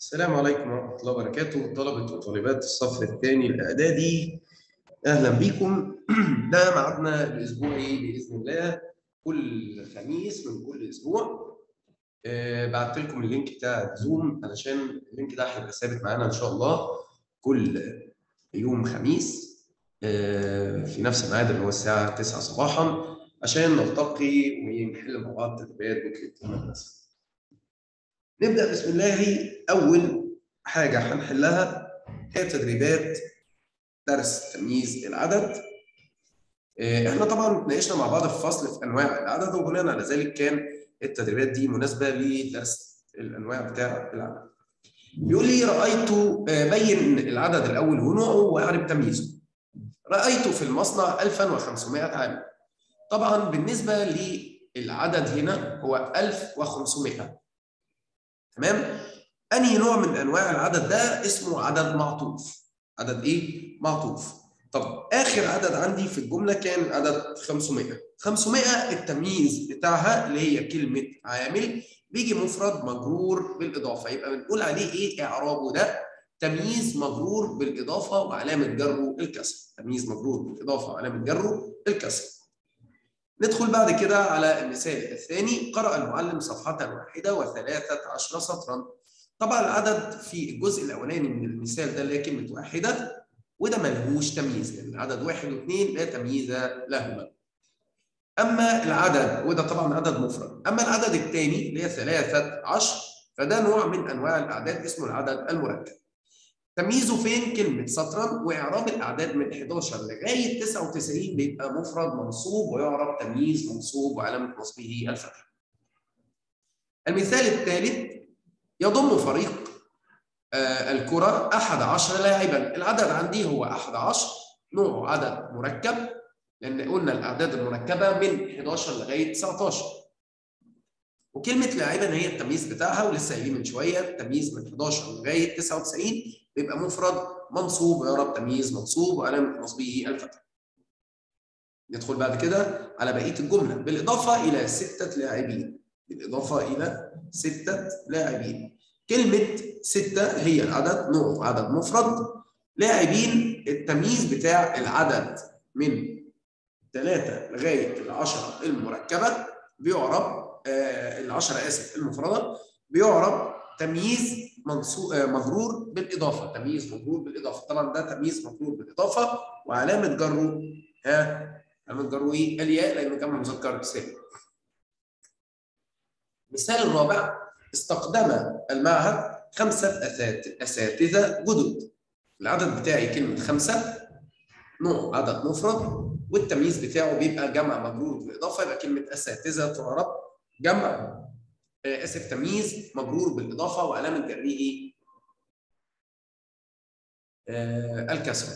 السلام عليكم ورحمة الله وبركاته طلبة وطالبات الصف الثاني الإعدادي أهلا بكم ده ميعادنا الأسبوعي بإذن الله كل خميس من كل أسبوع آه، بعت لكم اللينك بتاع زوم علشان اللينك ده هيبقى ثابت معانا إن شاء الله كل يوم خميس آه، في نفس الميعاد اللي هو الساعة 9 صباحا عشان نلتقي ونحل مع بعض تدريبات بوكلت المدرسة. نبدأ بسم الله أول حاجة هنحلها هي تدريبات درس تمييز العدد. آه، احنا طبعا اتناقشنا مع بعض في فصل في انواع العدد وبناء على ذلك كان التدريبات دي مناسبه لدرس الانواع بتاع العدد. بيقول لي رايت آه، بين العدد الاول ونوعه واعرف تمييزه. رايت في المصنع 1500 عامل. طبعا بالنسبه للعدد هنا هو 1500 تمام؟ انهي نوع من انواع العدد ده اسمه عدد معطوف. عدد ايه؟ معطوف. طب اخر عدد عندي في الجمله كان عدد 500 500 التمييز بتاعها اللي هي كلمه عامل بيجي مفرد مجرور بالاضافه يبقى بنقول عليه ايه اعرابه ده تمييز مجرور بالاضافه وعلامه جره الكسر تمييز مجرور بالاضافه وعلامه جره الكسر ندخل بعد كده على المثال الثاني قرأ المعلم صفحة واحدة وثلاثة عشر سطرا طبعا العدد في الجزء الأولاني من المثال ده اللي هي كلمة واحدة وده ملهوش تمييز لان العدد واحد واثنين لا تمييز لهما. اما العدد وده طبعا عدد مفرد، اما العدد الثاني اللي هي ثلاثة عشر فده نوع من انواع الاعداد اسمه العدد المركب. تمييزه فين؟ كلمة سطرا واعراب الاعداد من 11 لغاية 99 بيبقى مفرد منصوب ويعرب تمييز منصوب وعلامة نصبه الفتح. المثال الثالث يضم فريق آه الكرة 11 لاعبا العدد عندي هو 11 نوعه عدد مركب لأن قلنا الأعداد المركبة من 11 لغاية 19 وكلمة لاعبا هي التمييز بتاعها ولسه قايلين من شوية التمييز من 11 لغاية 99 بيبقى مفرد منصوب ويعرب تمييز منصوب وعلامة نصبه الفتح ندخل بعد كده على بقية الجملة بالإضافة إلى ستة لاعبين بالإضافة إلى ستة لاعبين كلمة ستة هي العدد نوع عدد مفرد لاعبين التمييز بتاع العدد من ثلاثة لغاية العشرة المركبة بيعرب آه العشرة آسف المفردة بيعرب تمييز منصوب آه مجرور بالإضافة تمييز مجرور بالإضافة طبعا ده تمييز مجرور بالإضافة وعلامة جره ها علامة جره إيه؟ الياء لأنه جمع مذكر سالم المثال الرابع استخدم المعهد خمسة أساتذة جدد العدد بتاعي كلمة خمسة نوع عدد مفرد والتمييز بتاعه بيبقى جمع مجرور بالإضافة يبقى كلمة أساتذة تعرب جمع آسف تمييز مجرور بالإضافة وعلامة جره آه الكسرة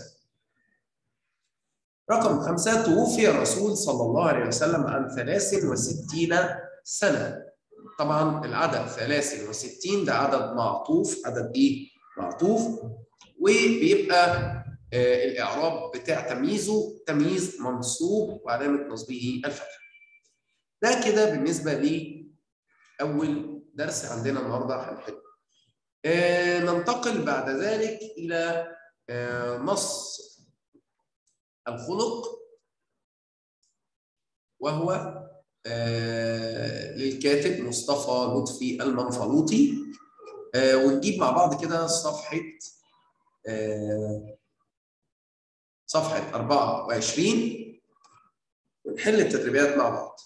رقم خمسة توفي الرسول صلى الله عليه وسلم عن 63 سنة طبعا العدد 63 ده عدد معطوف عدد ايه معطوف وبيبقى آه الاعراب بتاع تمييزه تمييز منصوب وعلامه نصبه الفتح ده كده بالنسبه لي اول درس عندنا النهارده هنحله آه ننتقل بعد ذلك الى آه نص الخلق وهو آه للكاتب مصطفى لطفي المنفلوطي آه ونجيب مع بعض كده صفحة آه صفحة 24 ونحل التدريبات مع بعض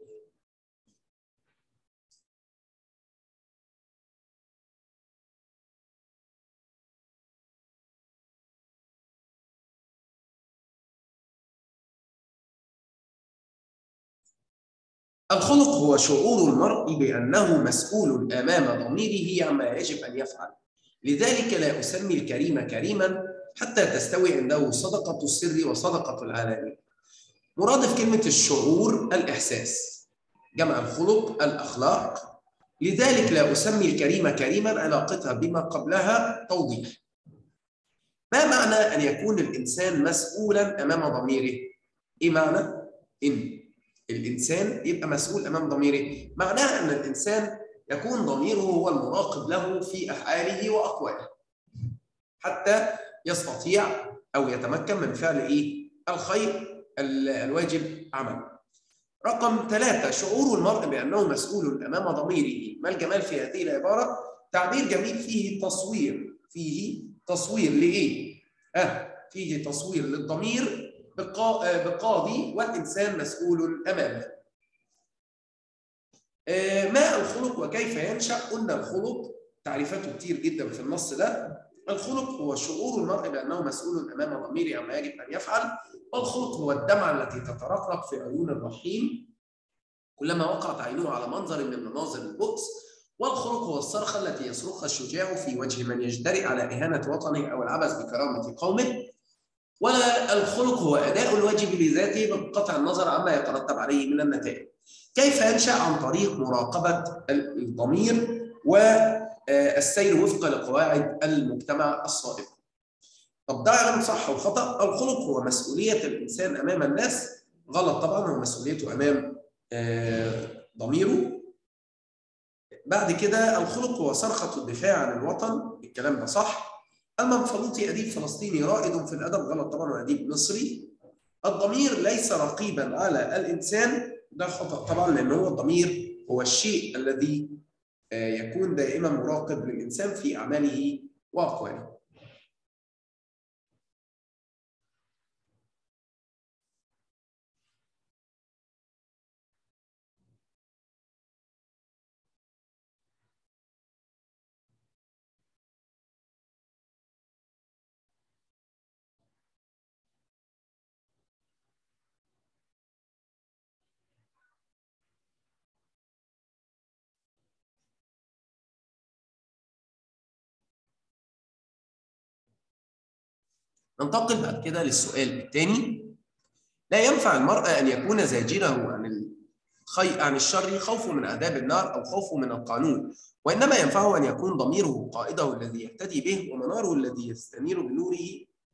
الخلق هو شعور المرء بأنه مسؤول أمام ضميره عما يجب أن يفعل لذلك لا أسمي الكريم كريما حتى تستوي عنده صدقة السر وصدقة العلانية مرادف كلمة الشعور الإحساس جمع الخلق الأخلاق لذلك لا أسمي الكريم كريما علاقتها بما قبلها توضيح ما معنى أن يكون الإنسان مسؤولا أمام ضميره؟ إيه معنى؟ إن الانسان يبقى مسؤول امام ضميره معناها ان الانسان يكون ضميره هو المراقب له في افعاله واقواله حتى يستطيع او يتمكن من فعل ايه الخير الواجب عمله رقم ثلاثة شعور المرء بأنه مسؤول أمام ضميره ما الجمال في هذه العبارة تعبير جميل فيه تصوير فيه تصوير لإيه؟ آه فيه تصوير للضمير بقاضي والإنسان مسؤول أمامه آه ما الخلق وكيف ينشأ؟ قلنا الخلق تعريفاته كتير جدا في النص ده الخلق هو شعور المرء بأنه مسؤول أمام ضميره عما يجب أن يفعل والخلق هو الدمعة التي تترقرق في عيون الرحيم كلما وقعت عينه على منظر من مناظر البؤس والخلق هو الصرخة التي يصرخها الشجاع في وجه من يجترئ على إهانة وطنه أو العبث بكرامة قومه ولا الخلق هو أداء الواجب لذاته بقطع النظر عما يترتب عليه من النتائج كيف ينشأ عن طريق مراقبة الضمير والسير وفق لقواعد المجتمع الصائب طب ده علم صح وخطأ الخلق هو مسؤولية الإنسان أمام الناس غلط طبعا هو مسؤوليته أمام ضميره بعد كده الخلق هو صرخة الدفاع عن الوطن الكلام ده صح المنفلوطي أديب فلسطيني رائد في الأدب غلط طبعا وأديب مصري الضمير ليس رقيبا على الإنسان ده خطأ طبعا لأن هو الضمير هو الشيء الذي يكون دائما مراقب للإنسان في أعماله وأقواله ننتقل بعد كده للسؤال الثاني لا ينفع المرء ان يكون زاجره عن الخي... عن الشر خوفه من عذاب النار او خوفه من القانون وانما ينفعه ان يكون ضميره قائده الذي يهتدي به ومناره الذي يستنير بنوره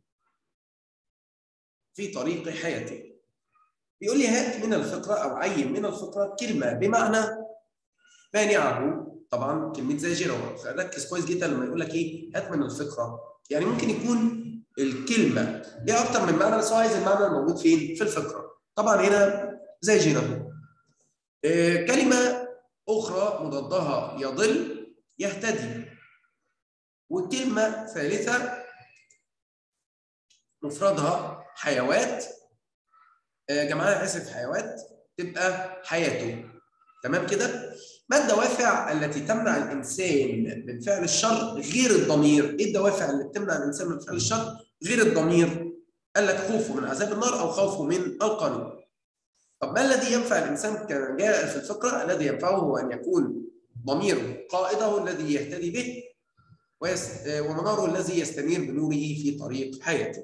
في طريق حياته بيقول لي هات من الفقره او عين من الفقره كلمه بمعنى مانعه طبعا كلمه زاجره ركز كويس جدا لما يقول لك ايه هات من الفقره يعني ممكن يكون الكلمه ليها اكتر من معنى بس هو عايز المعنى الموجود فين في الفقره طبعا هنا زاجره آه كلمه اخرى مضادها يضل يهتدي وكلمه ثالثه مفردها حيوات آه جماعه اسف حيوات تبقى حياته تمام كده ما الدوافع التي تمنع الانسان من فعل الشر غير الضمير ايه الدوافع اللي بتمنع الانسان من فعل الشر غير الضمير قال لك خوفه من عذاب النار او خوفه من القانون طب ما الذي ينفع الانسان كما جاء في الفقره الذي ينفعه هو ان يكون ضميره قائده الذي يهتدي به ومناره الذي يستنير بنوره في طريق حياته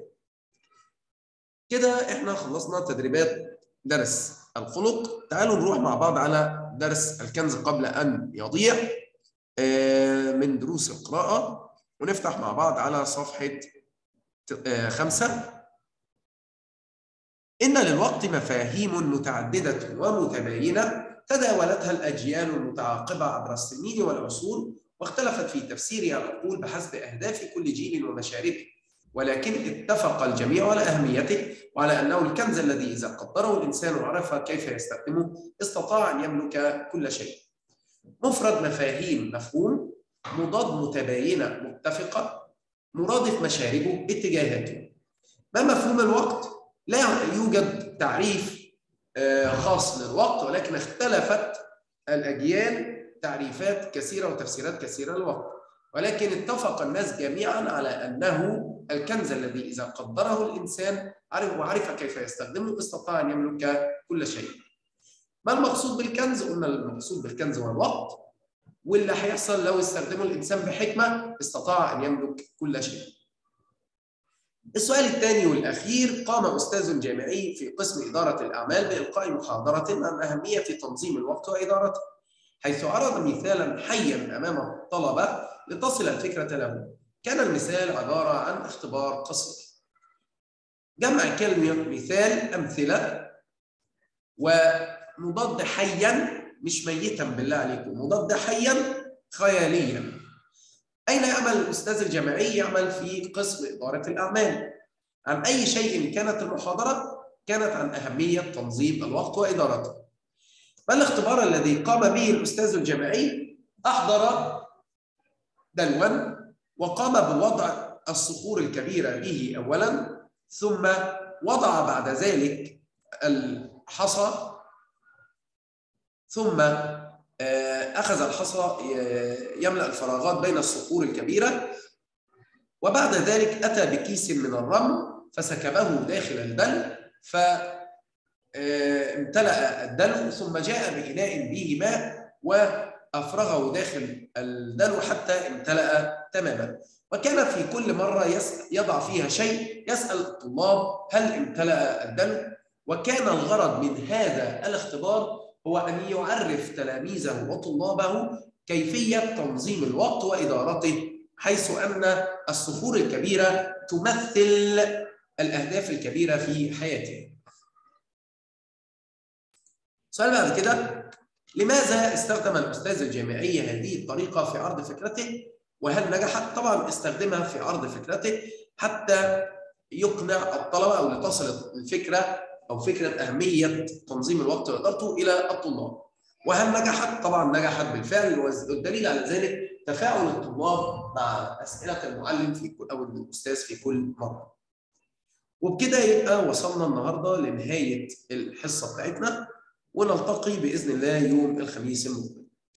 كده احنا خلصنا تدريبات درس الخلق تعالوا نروح مع بعض على درس الكنز قبل أن يضيع من دروس القراءة ونفتح مع بعض على صفحة خمسة إن للوقت مفاهيم متعددة ومتباينة تداولتها الأجيال المتعاقبة عبر السنين والعصور واختلفت في تفسيرها العقول بحسب أهداف كل جيل ومشاربه ولكن اتفق الجميع على أهميته وعلى أنه الكنز الذي إذا قدره الإنسان وعرف كيف يستخدمه استطاع أن يملك كل شيء مفرد مفاهيم مفهوم مضاد متباينة متفقة مرادف مشاربه اتجاهاته ما مفهوم الوقت؟ لا يوجد تعريف خاص للوقت ولكن اختلفت الأجيال تعريفات كثيرة وتفسيرات كثيرة للوقت ولكن اتفق الناس جميعا على أنه الكنز الذي إذا قدره الإنسان عرف وعرف كيف يستخدمه استطاع أن يملك كل شيء ما المقصود بالكنز؟ قلنا المقصود بالكنز هو الوقت واللي هيحصل لو استخدمه الإنسان بحكمة استطاع أن يملك كل شيء السؤال الثاني والأخير قام أستاذ جامعي في قسم إدارة الأعمال بإلقاء محاضرة عن أهمية تنظيم الوقت وإدارته حيث عرض مثالا حيا أمام الطلبة لتصل الفكرة له كان المثال عبارة عن اختبار قصير جمع كلمة مثال أمثلة ومضاد حيا مش ميتا بالله عليكم مضاد حيا خياليا اين يعمل الاستاذ الجامعي يعمل في قسم اداره الاعمال عن اي شيء كانت المحاضره كانت عن اهميه تنظيم الوقت وادارته ما الاختبار الذي قام به الاستاذ الجامعي احضر دلوا وقام بوضع الصخور الكبيره به اولا ثم وضع بعد ذلك الحصى ثم اخذ الحصى يملا الفراغات بين الصخور الكبيره وبعد ذلك اتى بكيس من الرمل فسكبه داخل الدلو فامتلأ الدلو ثم جاء بإناء به ماء وأفرغه داخل الدلو حتى امتلأ تماما وكان في كل مرة يضع فيها شيء يسأل الطلاب هل امتلأ الدلو وكان الغرض من هذا الاختبار هو أن يعرف تلاميذه وطلابه كيفية تنظيم الوقت وإدارته حيث أن الصخور الكبيرة تمثل الأهداف الكبيرة في حياته سؤال بعد كده لماذا استخدم الأستاذ الجامعي هذه الطريقة في عرض فكرته وهل نجحت؟ طبعا استخدمها في عرض فكرته حتى يقنع الطلبة أو لتصل الفكرة أو فكرة أهمية تنظيم الوقت وإدارته إلى الطلاب وهل نجحت؟ طبعا نجحت بالفعل والدليل على ذلك تفاعل الطلاب مع أسئلة المعلم في كل أو الأستاذ في كل مرة وبكده يبقى وصلنا النهارده لنهايه الحصه بتاعتنا ونلتقي باذن الله يوم الخميس المقبل